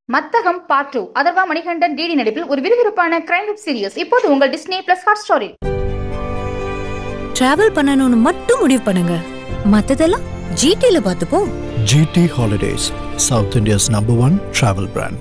மத்தகம் part two Atharva Manikandan DD நடிப்பில் ஒரு விறுவிறுப்பான கிரைம் வெப் சீரிஸ் இப்போது உங்கள் டிஸ்னி பிளஸ் ஹாட் ஸ்டாரில் டிராவல் பண்ணணும்னு மட்டும் முடிவு பண்ணுங்க மத்ததெல்லாம் ஜிடில பாத்துப்போம் GT Holidays, South India's number one travel brand.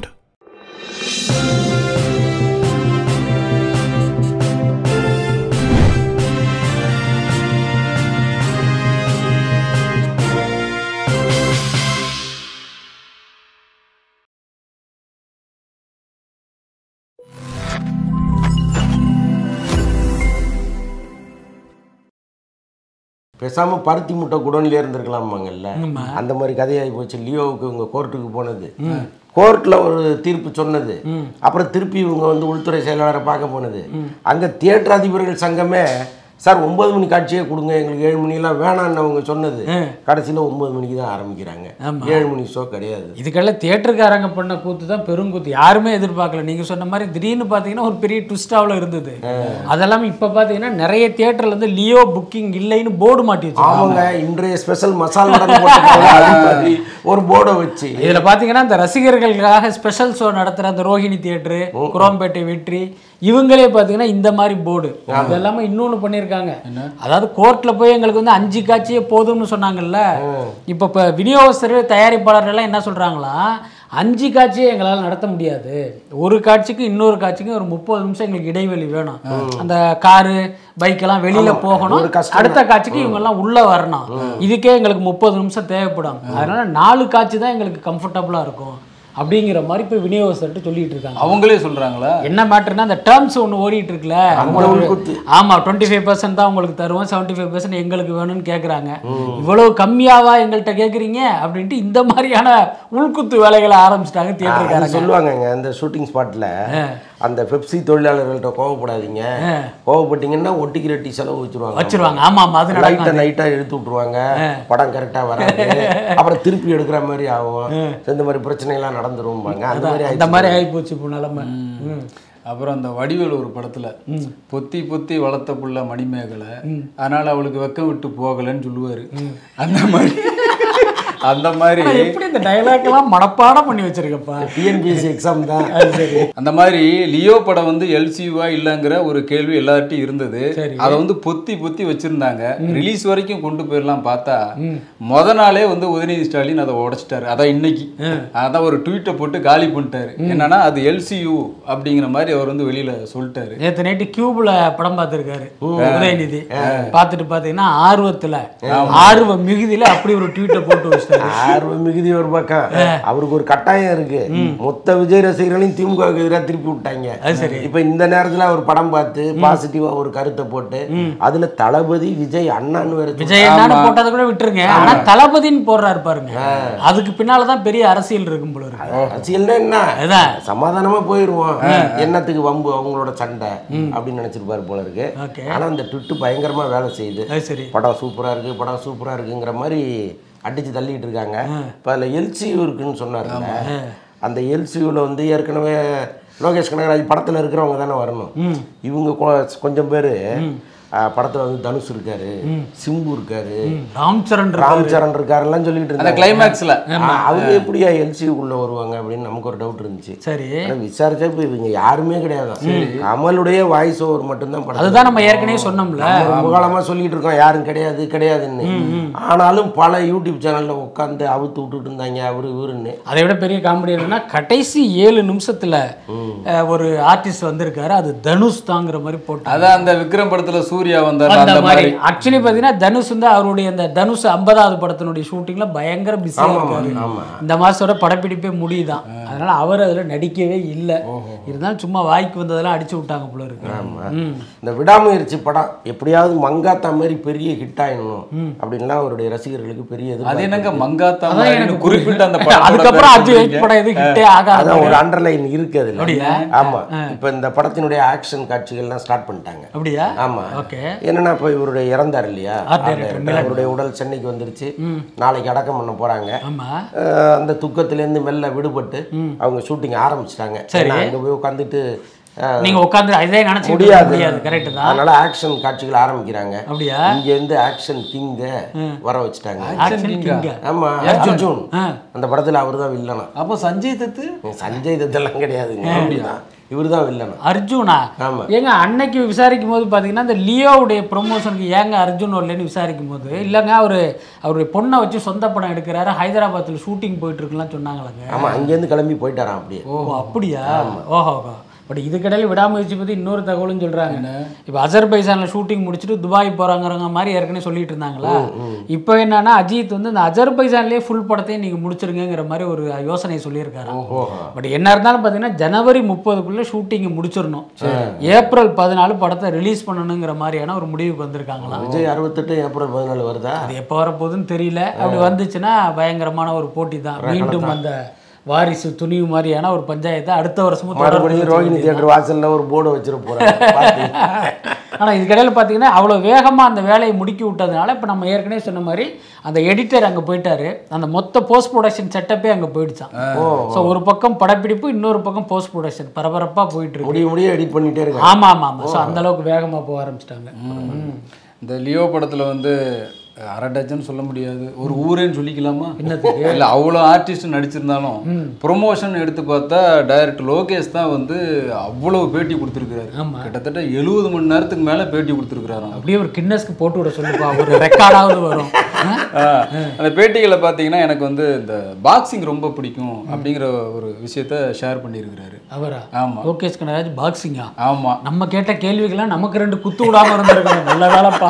பேசாம பருத்தி முட்டை குடோன்லயே இருந்திருக்கலாமாங்கல்ல அந்த மாதிரி கதையாகி போச்சு லியோவுக்கு இவங்க கோர்ட்டுக்கு போனது கோர்ட்ல ஒரு தீர்ப்பு சொன்னது அப்புறம் திருப்பி இவங்க வந்து உள்துறை செயலாளரை பார்க்க போனது அங்க தியேட்டர் அதிபர்கள் சங்கமே சார் ஒன்பது மணி காட்சியே கொடுங்க எங்களுக்கு ஏழு மணிலாம் வேணான்னு அவங்க சொன்னது கடைசியில ஒன்பது மணிக்கு தான் ஆரம்பிக்கிறாங்க ஏழு மணி ஷோ கிடையாது இதுக்கெல்லாம் தியேட்டருக்காரங்க பண்ண கூத்து தான் பெருங்கூத்து யாருமே எதிர்பார்க்கல நீங்கள் சொன்ன மாதிரி திடீர்னு பார்த்தீங்கன்னா ஒரு பெரிய ட்விஸ்டாவில் இருந்தது அதெல்லாம் இப்போ பார்த்தீங்கன்னா நிறைய தியேட்டர்ல இருந்து லியோ புக்கிங் இல்லைன்னு போர்டு மாட்டி வச்சிருக்காங்க அவங்க இன்றைய ஸ்பெஷல் மசால் நடந்து போட்டு அது மாதிரி ஒரு போர்டை வச்சு இதில் பார்த்தீங்கன்னா இந்த ரசிகர்களுக்காக ஸ்பெஷல் ஷோ நடத்துகிற அந்த ரோஹிணி தியேட்டரு குரோம்பேட்டை வெற்றி இவங்களே பார்த்தீங்கன்னா இந்த மாதிரி போர்டு அது எல்லாமே இன்னொன்று பண்ணியிருக்காங்க அதாவது கோர்ட்டில் போய் எங்களுக்கு வந்து அஞ்சு காட்சியே போதும்னு சொன்னாங்கல்ல இப்போ இப்போ விநியோகஸ்தர் தயாரிப்பாளர்கள்லாம் என்ன சொல்கிறாங்களா அஞ்சு காட்சியை எங்களால் நடத்த முடியாது ஒரு காட்சிக்கு இன்னொரு காட்சிக்கு ஒரு முப்பது நிமிஷம் எங்களுக்கு இடைவெளி வேணும் அந்த காரு பைக்கெல்லாம் வெளியில போகணும் ஒரு கஷ்டம் அடுத்த காட்சிக்கு இவங்க எல்லாம் உள்ள வரணும் இதுக்கே எங்களுக்கு முப்பது நிமிஷம் தேவைப்படும் அதனால நாலு காட்சி தான் எங்களுக்கு கம்ஃபர்டபுளா இருக்கும் அப்படிங்கிற மாதிரி இப்போ விநியோகஸ்தர்கிட்ட சொல்லிட்டு இருக்காங்க அவங்களே சொல்றாங்களா என்ன மேட்டர்னா அந்த டேர்ம்ஸ் ஒன்று ஓடிட்டு இருக்குல்ல அந்த உள்குத்து. ஆமா டுவெண்ட்டி ஃபைவ் பர்சன்ட் தான் உங்களுக்கு தருவோம் செவன்ட்டி ஃபைவ் பர்சன்ட் எங்களுக்கு வேணும்னு கேட்குறாங்க இவ்வளவு கம்மியாவா எங்கள்கிட்ட கேட்குறீங்க அப்படின்ட்டு இந்த மாதிரியான உள்குத்து வேலைகளை ஆரம்பிச்சிட்டாங்க அது தியேட்டருக்காரங்க சொல்லுவாங்கங்க அந்த ஷூட்டிங் ஸ்பாட்ல அந்த பெப்சி தொழிலாளர்கள்ட்ட கோவப்படாதீங்க கோவப்பட்டீங்கன்னா ஒட்டிக்கு ரெட்டி செலவு வச்சிருவாங்க வச்சிருவாங்க ஆமா ஆமா அது லைட்டா நடக்கும் நைட்டா எடுத்து விட்டுருவாங்க படம் கரெக்டா வராது அப்புறம் திருப்பி எடுக்கிற மாதிரி ஆகும் இந்த மாதிரி பிரச்சனை எல்லாம் நடந்துருவாங்க அந்த மாதிரி அந்த மாதிரி ஆயிடுச்சு. ஆகிப்போச்சு இப்போ நிலமை ம். அப்புறம் அந்த வடிவேல் ஒரு படத்துல பொத்தி பொத்தி வளர்த்த புள்ள மணிமேகலை அதனால அவளுக்கு வெக்கம் விட்டு போகலைன்னு சொல்லுவாரு அந்த மாதிரி அந்த மாதிரி ஆனா எப்படி இந்த டயலாக் எல்லாம் மனப்பாடம் பண்ணி வச்சிருக்கப்பா டிஎன்பிஎஸ்சி எக்ஸாம் தான் அந்த மாதிரி லியோ படம் வந்து எல்சியூவா இல்லைங்கிற ஒரு கேள்வி எல்லார்ட்டையும் இருந்தது அதை வந்து பொத்தி பொத்தி வச்சிருந்தாங்க ரிலீஸ் வரைக்கும் கொண்டு போயிடலாம் பார்த்தா முத நாளே வந்து உதயநிதி ஸ்டாலின் அதை உடைச்சிட்டாரு அதான் இன்னைக்கு அதான் ஒரு ட்வீட்டை போட்டு காலி பண்ணிட்டாரு என்னன்னா அது எல்சியூ அப்படிங்கிற மாதிரி அவர் வந்து வெளியில சொல்லிட்டாரு நேத்து நைட்டு கியூப்ல படம் பார்த்திருக்காரு உதயநிதி பார்த்துட்டு பார்த்தீங்கன்னா ஆர்வத்துல ஆர்வ மிகுதியில அப்படி ஒரு ட்வீட்டை போட்டு வச்சிட்டாரு ஆர்வம் மிகுதி ஒரு பக்கம் அவருக்கு ஒரு கட்டாயம் இருக்கு மொத்த விஜய் ரசிகர்களையும் திமுகவுக்கு எதிராக திருப்பி விட்டாங்க இப்ப இந்த நேரத்துல அவர் படம் பார்த்து பாசிட்டிவா ஒரு கருத்தை போட்டு அதுல தளபதி விஜய் அண்ணான்னு வேற சொல்லி- விஜய் என்னன்னு போட்டதை கூட விட்டுருங்க ஆனா தளபதின்னு போடுறாரு பாருங்க அதுக்கு பின்னாலதான் பெரிய அரசியல் இருக்கும் போல இருக்கு அரசியல்னா என்ன அதான். சமாதானமா போயிருவோம் என்னத்துக்கு வம்பு அவங்களோட சண்டை அப்படின்னு நினைச்சிருப்பாரு போல இருக்கு Okay. ஆனா அந்த ட்விட்டு பயங்கரமா வேலை செய்யுது அது சரி படம் சூப்பரா இருக்கு படம் சூப்பரா இருக்குங்கிற மாதிரி அடிச்சு தள்ளிட்டு இருக்காங்க இப்போ அதில் எல்சியூ இருக்குன்னு சொன்னாருல்ல அந்த எல்சியூவில் வந்து ஏற்கனவே லோகேஷ் கனகராஜ் படத்தில் இருக்கிறவங்க தானே வரணும் இவங்க கொ- கொஞ்சம் பேர் படத்தில் வந்து தனுஷ் இருக்காரு சிம்பு இருக்காரு ராம் சரண் இருக்காரு. ராம்சரண் இருக்காருலாம் சொல்லிட்டு அந்த இருந்தாங்க கிளைமேக்ஸ்ல ஆ, அவங்க எப்படியா எல்சியூக்குள்ள வருவாங்க அப்படின்னு நமக்கு ஒரு டவுட் இருந்துச்சு சரி ஆனா விசாரிச்சா இப்போ இவங்க யாருமே கிடையாது கமலுடைய வாய்ஸ் ஓவர் மட்டும்தான் படம் அதுதான் நம்ம ஏற்கனவே சொன்னோம்ல ரொம்ப காலமா சொல்லிட்டு இருக்கோம் யாரும் கிடையாது கிடையாதுன்னு ஆனாலும் பல யூடியூப் சேனல்ல உட்காந்து அவுத்து விட்டுட்டு இருந்தாங்க அவரு இவருன்னு அதை விட பெரிய காமெடி என்னன்னா கடைசி ஏழு நிமிஷத்துல அஹ், ஒரு ஆர்டிஸ்ட் வந்திருக்காரு அது தனுஷ் தாங்கிற மாதிரி போட்டாங்க அதான் அந்த விக்ரம் படத்துல சூர்யா வந்தார் அந்த அந்த மாதிரி மாதிரி ஆக்சுவலி பார்த்தீங்கன்னா தனுஷ் வந்து அவருடைய அந்த தனுஷ் ஐம்பதாவது படத்தினுடைய ஷூட்டிங்ல பயங்கர பிஸியாக இருக்காரு இந்த மாசத்தோட படப்பிடிப்பே முடியுதான் அதனால அவர் அதுல நடிக்கவே இல்லை இருந்தாலும் சும்மா வாய்க்கு வந்ததெல்லாம் அடிச்சு விட்டாங்க போல இருக்கு ம். இந்த விடாமுயற்சி படம் எப்படியாவது மங்காத்தா மாதிரி பெரிய ஹிட் ஆயிடணும் அப்படின்லாம் அவருடைய ரசிகர்களுக்கு பெரிய அது எதிர்பார்ப்பு என்னங்க மங்காத்தா அதான் மாதிரின்னு எனக்கு குறிப்பிட்ட அந்த படம் அதுக்கப்புறம் அஜய் வெயிட் படம் எது ஹிட்டே ஆகாது அதான் ஒரு அண்டர்லைன் இருக்கு அதுல அப்படியா? ஆமா இப்ப இந்த படத்தினுடைய ஆக்ஷன் காட்சிகள்லாம் ஸ்டார்ட் பண்ணிட்டாங்க அப்படியா ஆமா ஓகே என்னன்னா இப்போ இவருடைய இறந்தார் இல்லையா Art Art director, director. அவருடைய உடல் சென்னைக்கு வந்துருச்சு நாளைக்கு அடக்கம் பண்ண போறாங்க ஆமா அஹ் அந்த துக்கத்திலேருந்து மெல்ல விடுபட்டு அவங்க ஷூட்டிங் ஆரம்பிச்சிட்டாங்க ஏன்னா அங்க போய் உட்காந்துட்டு நீங்க உட்காந்து இதே நினைச்சு முடியாது முடியாது கரெக்ட் தான் அதனால ஆக்ஷன் காட்சிகள் ஆரம்பிக்கிறாங்க அப்படியா இங்க இருந்து ஆக்ஷன் கிங்க வர வச்சுட்டாங்க ஆக்ஷன் கிங்க ஆமா அர்ஜுன் ஆ. அந்த படத்துல அவர் தான் வில்லனா அப்போ சஞ்சய் தத்து சஞ்சய் தத்தெல்லாம் கிடையாதுங்க இவர் தான் வில்லனா அர்ஜுனா ஆமா. ஏங்க அன்னைக்கு விசாரிக்கும் போது பார்த்தீங்கன்னா இந்த லியோவுடைய ப்ரொமோஷனுக்கு ஏங்க அர்ஜுன் வரலன்னு விசாரிக்கும் போது இல்லைங்க அவர் அவருடைய பொண்ணை வச்சு சொந்த படம் எடுக்கிறாரு ஹைதராபாத்தில் ஷூட்டிங் போயிட்டு இருக்குலாம் சொன்னாங்களாங்க ஆமா அங்கேருந்து கிளம்பி போயிட்டாராம் அப்படியே ஓ அப்படியா ஓஹோ பட் இதுக்கிடையில விடாமுயற்சி பற்றி இன்னொரு தகவலும் சொல்றாங்க இப்போ அஜர்பைசானில் ஷூட்டிங் முடிச்சுட்டு துபாய் போறாங்கறவங்க மாதிரி ஏற்கனவே சொல்லிட்டு இருந்தாங்களா இப்போ என்னன்னா அஜித் வந்து இந்த அஜர்பைசான்லேயே ஃபுல் படத்தையும் நீங்க முடிச்சிருங்கிற மாதிரி ஒரு யோசனை சொல்லியிருக்காரு பட் என்ன இருந்தாலும் பார்த்தீங்கன்னா ஜனவரி முப்பதுக்குள்ள ஷூட்டிங் முடிச்சிடணும் ஏப்ரல் பதினாலு படத்தை ரிலீஸ் பண்ணணுங்கிற மாதிரியான ஒரு முடிவுக்கு வந்திருக்காங்களாம் விஜய் அறுபத்தெட்டு ஏப்ரல் பதினாலு வருதா அது எப்போ வரப்போகுதுன்னு தெரியல அப்படி வந்துச்சுன்னா பயங்கரமான ஒரு போட்டி தான் மீண்டும் அந்த வாரிசு துணிவு மாதிரியான ஒரு பஞ்சாயத்தை அடுத்த வருஷமும் மறுபடியும் ரோகிணி தியேட்டர் வாசல்ல ஒரு போர்டு வச்சிட போறாங்க ஆனால் இதுக்கிடையில் பார்த்தீங்கன்னா அவ்வளோ வேகமாக அந்த வேலையை முடுக்கி விட்டதுனால இப்போ நம்ம ஏற்கனவே சொன்ன மாதிரி அந்த எடிட்டர் அங்கே போயிட்டாரு அந்த மொத்த போஸ்ட் ப்ரொடக்ஷன் செட்டப்பே அங்கே போயிடுச்சான் ஸோ ஒரு பக்கம் படப்பிடிப்பு இன்னொரு பக்கம் போஸ்ட் ப்ரொடக்ஷன் பரபரப்பாக போயிட்டு இருக்கு முடிய முடிய எடிட் பண்ணிட்டே இருக்காங்க ஆமாம் ஆமாம் ஆமாம் ஸோ அந்த அளவுக்கு வேகமாக போக ஆரம்பிச்சிட்டாங்க இந்த லியோ படத்துல வந்து அஹ், அரை டஜன் சொல்ல முடியாது ஒரு ஊரேன்னு சொல்லிக்கலாமா என்னத்துக்கு? இல்ல அவ்வளோ ஆர்டிஸ்ட் நடிச்சிருந்தாலும் ப்ரொமோஷன் எடுத்து பார்த்தா டைரக்டர் லோகேஷ் தான் வந்து அவ்வளவு பேட்டி கொடுத்துருக்காரு கிட்டத்தட்ட எழுபது மணி நேரத்துக்கு மேல பேட்டி கொடுத்துருக்காராம் அப்படியே ஒரு கின்னஸ்க்கு போட்டு விட சொல்லுப்பா ஒரு ரெக்கார்டாவது வரும் ஆ? அந்த பேட்டிகளை பார்த்தீங்கன்னா எனக்கு வந்து இந்த பாக்ஸிங் ரொம்ப பிடிக்கும் அப்படிங்கிற ஒரு விஷயத்த ஷேர் பண்ணியிருக்கிறாரு அவரா ஆமா. லோகேஷ் கனராஜ் பாக்ஸிங்கா ஆமா நம்ம கேட்ட கேள்விக்கெல்லாம் நமக்கு ரெண்டு குத்து விடாம இருந்திருக்கணும் நல்ல வேலைப்பா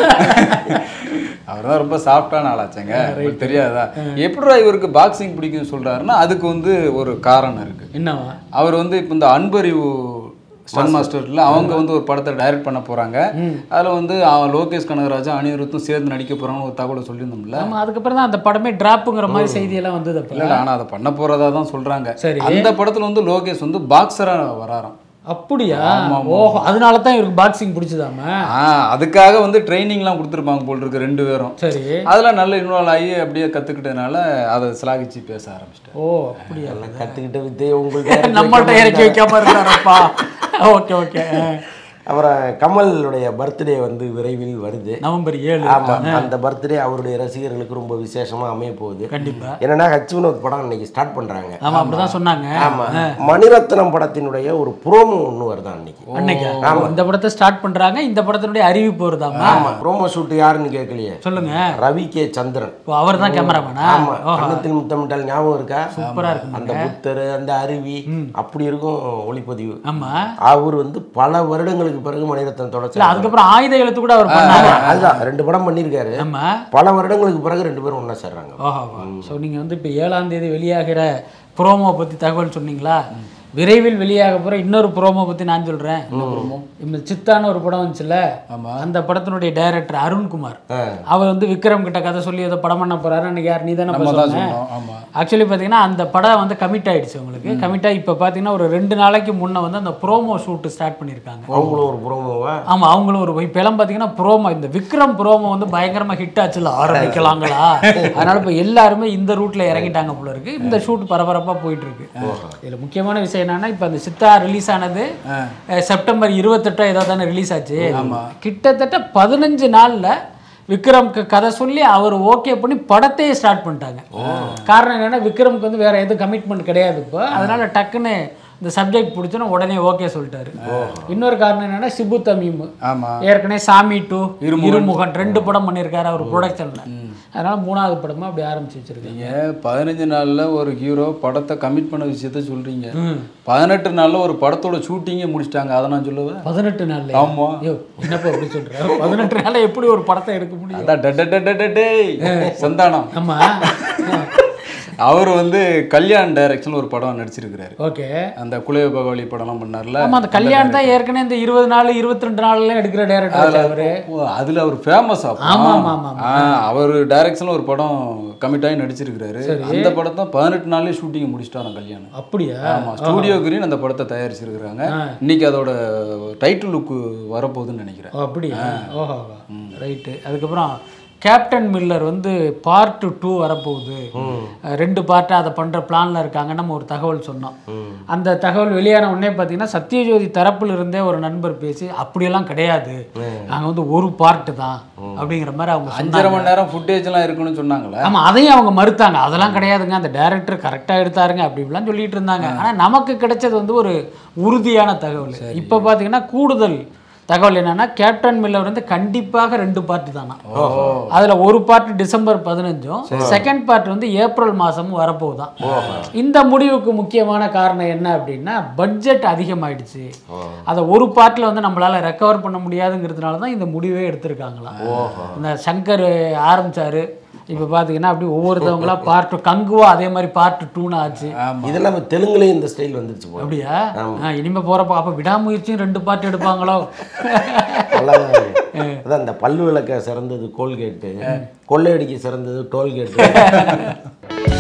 அவர் தான் ரொம்ப சாஃப்டான ஆளாச்சேங்க உங்களுக்கு தெரியாதா எப்படிடா இவருக்கு பாக்ஸிங் பிடிக்கும்னு சொல்றாருன்னா அதுக்கு வந்து ஒரு காரணம் இருக்கு என்னவா அவர் வந்து இப்போ இந்த அன்பறிவு ஸ்டன் மாஸ்டர்ல அவங்க வந்து ஒரு படத்தை டைரக்ட் பண்ண போறாங்க அதுல வந்து அவன் லோகேஷ் கனகராஜா அனிருத்தும் சேர்ந்து நடிக்க போறாங்கன்னு ஒரு தகவலை சொல்லியிருந்தோம்ல ஆமா அதுக்கப்புறம் தான் அந்த படமே டிராப்புங்கிற மாதிரி செய்தியெல்லாம் வந்தது அப்ப இல்ல ஆனா அதை பண்ண போறதா தான் சொல்றாங்க சரி. அந்த படத்துல வந்து லோகேஷ் வந்து பாக்ஸரா வராராம் அப்படியா ஓஹோ அதனால தான் இவருக்கு பாக்ஸிங் பிடிச்சதாம ஆ அதுக்காக வந்து ட்ரைனிங்லாம் கொடுத்துருப்பாங்க போல் இருக்கு ரெண்டு பேரும் சரி அதெல்லாம் நல்ல இன்வால்வ் ஆகி அப்படியே கத்துக்கிட்டதுனால அதை சிலாகிச்சு பேச ஆரம்பிச்சிட்டேன் ஓ அப்படியா எல்லாம் கத்துக்கிட்ட வித்தையை உங்களுக்கு நம்மள்ட்ட இறக்கி வைக்காம இருக்காரப்பா ஓகே ஓகே அப்புறம் கமலுடைய பர்த்டே வந்து விரைவில் வருது நவம்பர் ஏழு ஆமா அந்த பர்த்டே அவருடைய ரசிகர்களுக்கு ரொம்ப விசேஷமா அமைய போகுது கண்டிப்பா என்னன்னா ஹச் வினோத் படம் இன்னைக்கு ஸ்டார்ட் பண்றாங்க ஆமா அப்படிதான் சொன்னாங்க ஆமா மணிரத்னம் படத்தினுடைய ஒரு ப்ரோமோ ஒன்று வருதான் அன்னைக்கு அன்னைக்கு இந்த படத்தை ஸ்டார்ட் பண்றாங்க இந்த படத்தினுடைய அறிவிப்பு வருதாமா ஆமா ப்ரோமோ ஷூட் யாருன்னு கேட்கலையே சொல்லுங்க ரவி கே சந்திரன் அவர் தான் கேமராமேனா ஆமா கண்ணத்தில் முத்தமிட்டால் ஞாபகம் இருக்கா சூப்பரா இருக்கு அந்த புத்தர் அந்த அருவி அப்படி இருக்கும் ஒளிப்பதிவு ஆமா அவர் வந்து பல வருடங்களுக்கு பிறகு மணிரத்னம் இல்ல தொடர்ச்சி அதுக்கப்புறம் ஆயுத எழுத்து கூட அவர் பண்ணாங்க அதுதான் ரெண்டு படம் பண்ணியிருக்காரு ஆமா பல வருடங்களுக்கு பிறகு ரெண்டு பேரும் ஒண்ணா சேர்றாங்க ஓஹோ ஸோ நீங்கள் வந்து இப்போ ஏழாம் தேதி வெளியாகிற ப்ரோமோ பற்றி தகவல் சொன்னீங்களா விரைவில் வெளியாக போகிற இன்னொரு ப்ரோமோ பற்றி நான் சொல்கிறேன் இந்த சித்தான ஒரு படம் வந்துச்சுல்ல அந்த படத்தினுடைய டைரக்டர் அருண்குமார் அவர் வந்து விக்ரம் கிட்ட கதை சொல்லி ஏதோ படம் பண்ண போறாரு அன்னைக்கு யார் நீ தானே நம்ம தான் சொன்ன சொன்னோம் ஆமா ஆக்சுவலி பார்த்தீங்கன்னா அந்த படம் வந்து கமிட் ஆயிடுச்சு உங்களுக்கு கமிட் ஆகி இப்போ பார்த்தீங்கன்னா ஒரு ரெண்டு நாளைக்கு முன்ன வந்து அந்த ப்ரோமோ ஷூட் ஸ்டார்ட் பண்ணியிருக்காங்க அவங்களும் ஒரு ப்ரோமோவா ஆமா அவங்களும் ஒரு இப்போ எல்லாம் பார்த்தீங்கன்னா ப்ரோமோ இந்த விக்ரம் ப்ரோமோ வந்து பயங்கரமா ஹிட் ஆச்சுல ஆரம்பிக்கலாங்களா அதனால இப்போ எல்லாருமே இந்த ரூட்ல இறங்கிட்டாங்க போல இருக்கு இந்த ஷூட் பரபரப்பா போயிட்டு இருக்கு இதுல முக்கியமான விஷயம் என்னன்னா இப்போ அந்த சித்தா ரிலீஸ் ஆனது அஹ், செப்டம்பர் இருபத்தெட்டோ ஏதோ தானே ரிலீஸ் ஆச்சு கிட்டத்தட்ட பதினஞ்சு நாள்ல விக்ரம்க்கு கதை சொல்லி அவர் ஓகே பண்ணி படத்தையே ஸ்டார்ட் பண்ணிட்டாங்க காரணம் என்னன்னா விக்ரம்க்கு வந்து வேற எதுவும் கமிட்மெண்ட் கிடையாது இப்போ அதனால டக்குன்னு இந்த சப்ஜெக்ட் பிடிச்சோன்னா உடனே ஓகே சொல்லிட்டாரு இன்னொரு காரணம் என்னன்னா சிபு தமீம் ஆமா ஏற்கனவே சாமி டூ இருமுகன். இருமுகன் ரெண்டு படம் பண்ணியிருக்காரு அவர் ப்ரொடக்ஷன்ல அதனால மூணாவது படமா அப்படி ஆரம்பிச்சு வச்சிருக்கீங்க நீங்க பதினஞ்சு நாள்ல ஒரு ஹீரோ படத்தை கமிட் பண்ண விஷயத்த சொல்றீங்க பதினெட்டு நாள்ல ஒரு படத்தோட ஷூட்டிங்கே முடிச்சிட்டாங்க அதை நான் சொல்லுவேன் பதினெட்டு நாள்ல ஆமா ஐயோ என்னப்பா அப்படி சொல்ற பதினெட்டு நாள்ல எப்படி ஒரு படத்தை எடுக்க முடியும் அதான் டே, டே, டே, டே, டே, டேய். சந்தானம் ஆமா அவர் வந்து கல்யாண் டைரக்ஷன்ல ஒரு படம் நடிச்சிருக்கிறாரு ஓகே அந்த குலய பகவலி படம்லாம் பண்ணார்ல ஆமா அந்த கல்யாணம் தான் ஏற்கனவே இந்த இருபது நாள் இருபத்தி ரெண்டு நாள்ல எடுக்கிற டேரக்டர் அவரு ஓ, அதுல அவர் ஃபேமஸ் ஆமா, ஆமா, ஆமா, அவர் டைரக்ஷன்ல ஒரு படம் கமிட் ஆகி நடிச்சிருக்கிறாரு அந்த படத்தை பதினெட்டு நாள்லயே ஷூட்டிங் முடிச்சிட்டாராம் கல்யாணம் அப்படியா ஆமா ஸ்டூடியோ கிரீன் அந்த படத்தை தயாரிச்சிருக்கிறாங்க இன்னைக்கு அதோட டைட்டில் லுக் வரப்போகுதுன்னு நினைக்கிறேன் ஓ, அப்படியா ஓஹோ ரைட்டு அதுக்கப்புறம் கேப்டன் மில்லர் வந்து பார்ட் டூ வரப்போகுது அஹ் ரெண்டு பார்ட்டாக அதை பண்ணுற பிளானில் இருக்காங்க நம்ம ஒரு தகவல் சொன்னோம் அந்த தகவல் வெளியான உடனே பார்த்தீங்கன்னா சத்யஜோதி தரப்புல இருந்தே ஒரு நண்பர் பேசி அப்படியெல்லாம் கிடையாது நாங்கள் வந்து ஒரு பார்ட்டு தான் அப்படிங்கிற மாதிரி அவங்க அஞ்சரை சொன்னாங்க மணி நேரம் ஃபுட்டேஜ்லாம் இருக்குன்னு சொன்னாங்களே ஆமா அதையும் அவங்க மறுத்தாங்க அதெல்லாம் கிடையாதுங்க அந்த டைரக்டர் கரெக்டா எடுத்தாருங்க அப்படி இப்படிலாம் சொல்லிட்டு இருந்தாங்க ஆனா நமக்கு கிடைச்சது வந்து ஒரு உறுதியான தகவல் இப்போ பாத்தீங்கன்னா கூடுதல் தகவல் என்னன்னா கேப்டன் மில்லர் வந்து கண்டிப்பாக ரெண்டு பார்ட் தானா அதுல ஒரு பார்ட் டிசம்பர் பதினஞ்சும் செகண்ட் பார்ட் வந்து ஏப்ரல் மாசமும் வரப்போகுதான் இந்த முடிவுக்கு முக்கியமான காரணம் என்ன அப்படின்னா பட்ஜெட் அதிகமாயிடுச்சு அதை ஒரு பார்ட்ல வந்து நம்மளால ரெக்கவர் பண்ண முடியாதுங்கிறதுனால தான் இந்த முடிவே எடுத்திருக்காங்களாம் இந்த சங்கர் ஆரம்பிச்சாரு இப்போ பார்த்தீங்கன்னா அப்படி ஒவ்வொருத்தவங்களா பார்ட் கங்குவா அதே மாதிரி பார்ட் டூன்னு ஆச்சு இதெல்லாம் இப்ப தெலுங்குலயும் இந்த ஸ்டைல் வந்துருச்சு போல அப்படியா ஆ, இனிமே போறப்ப அப்ப விடாமுயற்சியும் ரெண்டு பார்ட் எடுப்பாங்களோ நல்லாதான் இருக்கு. அதான் இந்த பல்லு விளக்க சிறந்தது கோல்கேட்டு கொள்ளையடிக்க சிறந்தது டோல்கேட்டு